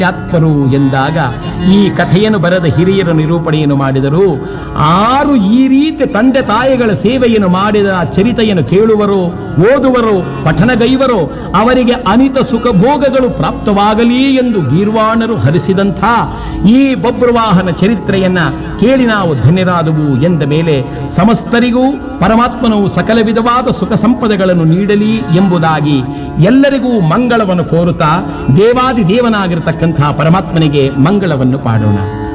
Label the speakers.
Speaker 1: ಆತ್ಮರು ಎಂದಾಗ ಈ ಕಥೆಯನ್ನು ಬರೆದ ಹಿರಿಯರ ನಿರೂಪಣೆಯನ್ನು ಮಾಡಿದರು ಆರು ಈ ರೀತಿ ತಂದೆ ತಾಯಿಗಳ ಸೇವೆಯನ್ನು ಮಾಡಿದ ಚರಿತೆಯನ್ನು ಕೇಳುವರೋ ಓದುವರೋ ಪಠಣಗೈವರೋ ಅವರಿಗೆ ಅನಿತ ಸುಖ ಭೋಗಗಳು ಪ್ರಾಪ್ತವಾಗಲಿ ಎಂದು ಗೀರ್ವಾಣರು ಹರಿಸಿದಂಥ ಈ ಬಬ್ರುವಾಹನ ಚರಿತ್ರೆಯನ್ನ ಕೇಳಿ ನಾವು ಧನ್ಯರಾದವು ಎಂದ ಮೇಲೆ ಸಮಸ್ತರಿಗೂ ಪರಮಾತ್ಮನು ಸಕಲ ವಿಧವಾದ ಸುಖ ಸಂಪದಗಳನ್ನು ನೀಡಲಿ ಎಂಬುದಾಗಿ ಎಲ್ಲರಿಗೂ ಮಂಗಳವನ್ನು ಕೋರುತ್ತಾ ದೇವಾದಿ ದೇವನಾಗಿರತಕ್ಕಂತಹ ಪರಮಾತ್ಮನಿಗೆ ಮಂಗಳವನ್ನು ಪಾಡೋಣ